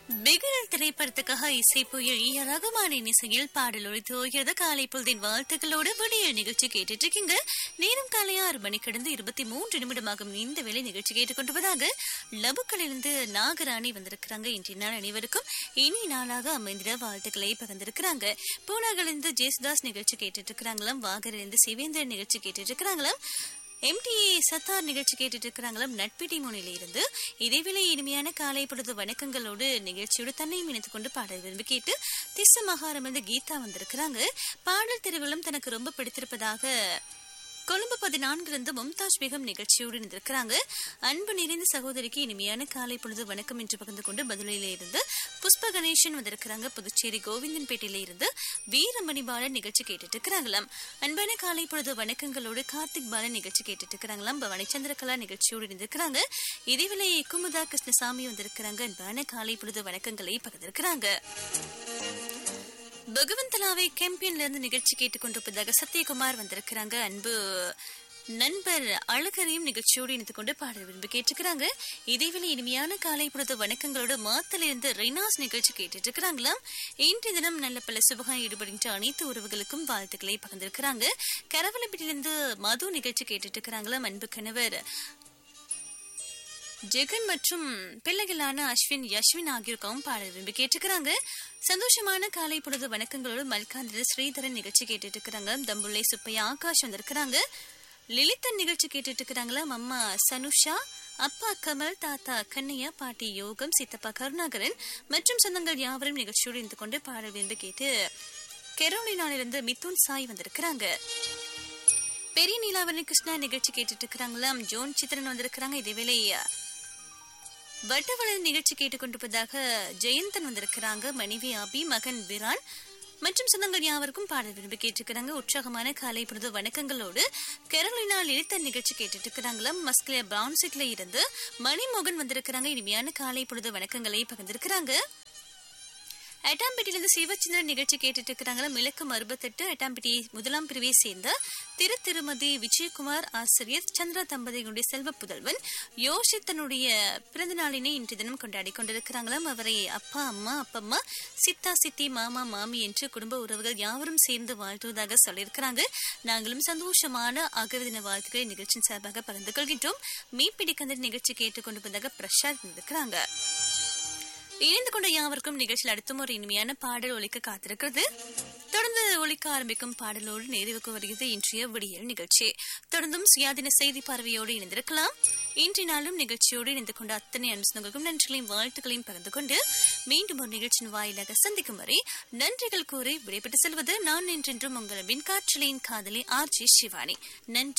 பிகில் திரைப்படத்துக்காக இசை புயல் ஈய ரகுமானின் இசையில் பாடல் ஒழித்து ஓகிறது காலை பொழுதின் வாழ்த்துக்களோடு விடியல் நிகழ்ச்சி கேட்டுட்டு இருக்கீங்க நேரம் காலை ஆறு மணி கடந்து இருபத்தி மூன்று நிமிடமாகும் இந்த வேலை நிகழ்ச்சி கேட்டுக்கொண்டுவதாக லபுக்களிலிருந்து நாகராணி வந்திருக்கிறாங்க இன்றைய நாள் அனைவருக்கும் இனி நாளாக அமைந்திட வாழ்த்துக்களை பகிர்ந்திருக்கிறாங்க பூனாவிலிருந்து ஜேசுதாஸ் நிகழ்ச்சி கேட்டுட்டு இருக்கிறாங்களாம் வாகரிலிருந்து சிவேந்தர் நிகழ்ச்சி கேட்டுட்டு இருக்கிறாங்களாம் எம்டிஏ சத்தார் நிகழ்ச்சி கேட்டுட்டு இருக்கிறாங்களாம் நட்பிடி முனையில இருந்து இதேவேளை இனிமையான காலை பொழுது வணக்கங்களோடு நிகழ்ச்சியோடு தன்னையும் இணைத்துக் கொண்டு பாடல் விரும்பி கேட்டு திச மகாரம் வந்து கீதா வந்திருக்கிறாங்க பாடல் திருவிழம் தனக்கு ரொம்ப பிடித்திருப்பதாக கொழும்பு பதினான்கிலிருந்து மும்தாஜ் பேகம் நிகழ்ச்சியோடு இருந்திருக்கிறாங்க அன்பு நிறைந்த சகோதரிக்கு இனிமையான காலை பொழுது வணக்கம் என்று பகிர்ந்து கொண்டு பதிலில இருந்து புஷ்ப கணேசன் வந்திருக்கிறாங்க புதுச்சேரி கோவிந்தன்பேட்டையில இருந்து வீரமணி பாலன் நிகழ்ச்சி கேட்டுட்டு இருக்கிறாங்களாம் அன்பான காலை பொழுது வணக்கங்களோடு கார்த்திக் பாலன் நிகழ்ச்சி கேட்டுட்டு இருக்கிறாங்களாம் பவானி சந்திரகலா நிகழ்ச்சியோடு இருந்திருக்கிறாங்க இதேவேளை குமுதா கிருஷ்ணசாமி வந்திருக்கிறாங்க அன்பான காலை பொழுது வணக்கங்களை பகிர்ந்திருக்கிறாங்க பகவந்தலாவை கேம்பியன்ல இருந்து நிகழ்ச்சி கேட்டுக்கொண்டிருப்பதாக சத்யகுமார் வந்திருக்கிறாங்க அன்பு நண்பர் அழகரையும் நிகழ்ச்சியோடு இணைத்துக் கொண்டு பாடல் விரும்பி கேட்டுக்கிறாங்க இதேவேளை இனிமையான காலை பொழுது வணக்கங்களோடு மாத்தல இருந்து ரெய்னாஸ் நிகழ்ச்சி கேட்டுட்டு இருக்கிறாங்களாம் இன்றைய தினம் நல்ல பல சுபகம் ஈடுபடுகின்ற அனைத்து உறவுகளுக்கும் வாழ்த்துக்களை பகிர்ந்திருக்கிறாங்க கரவலப்பட்டிலிருந்து மது நிகழ்ச்சி கேட்டுட்டு இருக்கிறாங்களாம் அன்பு கணவர் ஜெகன் மற்றும் பிள்ளைகளான அஸ்வின் யஸ்வின் ஆகியோருக்கும் பாடல் விரும்பி கேட்டுக்கிறாங்க சந்தோஷமான காலை பொழுது வணக்கங்களோடு மல்காந்திர ஸ்ரீதரன் நிகழ்ச்சி கேட்டுட்டு இருக்கிறாங்க தம்புள்ளை சுப்பையா ஆகாஷ் வந்திருக்கிறாங்க லிலித்தன் நிகழ்ச்சி கேட்டுட்டு இருக்கிறாங்களா அம்மா சனுஷா அப்பா கமல் தாத்தா கண்ணையா பாட்டி யோகம் சித்தப்பா கருணாகரன் மற்றும் சொந்தங்கள் யாவரும் நிகழ்ச்சியோடு இருந்து கொண்டு பாடல் விரும்பி கேட்டு கெரோலினாலிருந்து மிதுன் சாய் வந்திருக்கிறாங்க பெரிய நீலாவரணி கிருஷ்ணா நிகழ்ச்சி கேட்டுட்டு இருக்கிறாங்களாம் ஜோன் சித்திரன் வந்திருக்கிறாங்க இதேவேளை வட்டவளர் நிகழ்ச்சி கேட்டுக்கொண்டிருப்பதாக ஜெயந்தன் வந்திருக்கிறாங்க மனைவி அபி மகன் விரான் மற்றும் சொந்தங்கள் யாவருக்கும் பாடல் விரும்பி கேட்டிருக்கிறாங்க உற்சாகமான காலை பொழுது வணக்கங்களோடு கெரலினா லலிதா நிகழ்ச்சி கேட்டுட்டு இருக்கிறாங்களாம் மஸ்கில பிரவுன்சிக்ல இருந்து மணிமோகன் வந்திருக்கிறாங்க இனிமையான காலை பொழுது வணக்கங்களை பகிர்ந்திருக்கிறாங்க எட்டாம்பேட்டிலிருந்து சிவச்சந்திரன் நிகழ்ச்சி கேட்டுட்டு இருக்கிறாங்களா மிளக்கம் அறுபத்தெட்டு எட்டாம்பேட்டி முதலாம் பிரிவை சேர்ந்த திரு திருமதி விஜயகுமார் ஆசிரியர் சந்திரா தம்பதியினுடைய செல்வ புதல்வன் யோஷித் தன்னுடைய பிறந்த நாளினை இன்று தினம் கொண்டாடி கொண்டிருக்கிறாங்களாம் அவரை அப்பா அம்மா அப்பம்மா சித்தா சித்தி மாமா மாமி என்று குடும்ப உறவுகள் யாவரும் சேர்ந்து வாழ்த்துவதாக சொல்லியிருக்கிறாங்க நாங்களும் சந்தோஷமான அகவிதின வாழ்த்துக்களை நிகழ்ச்சியின் சார்பாக பகிர்ந்து கொள்கின்றோம் மீன்பிடி கந்தர் நிகழ்ச்சி கேட்டுக்கொண்டிருப்பதாக பிரசாத் இருக்கிறாங்க இணைந்து கொண்ட யாவருக்கும் நிகழ்ச்சியில் அடுத்தும் ஒரு இனிமையான பாடல் ஒலிக்க காத்திருக்கிறது தொடர்ந்து ஒலிக்க ஆரம்பிக்கும் பாடலோடு நிறைவுக்கு வருகிறது இன்றைய விடியல் நிகழ்ச்சி தொடர்ந்தும் சுயாதீன செய்தி பார்வையோடு இணைந்திருக்கலாம் இன்றைய நாளும் நிகழ்ச்சியோடு இணைந்து கொண்ட அத்தனை அனுசனங்களுக்கும் நன்றிகளையும் வாழ்த்துக்களையும் பகிர்ந்து கொண்டு மீண்டும் ஒரு நிகழ்ச்சியின் வாயிலாக சந்திக்கும் வரை நன்றிகள் கூறி விடைபெற்று செல்வது நான் என்றென்றும் உங்கள் மின்காற்றலின் காதலி ஆர் ஜி சிவானி நன்றி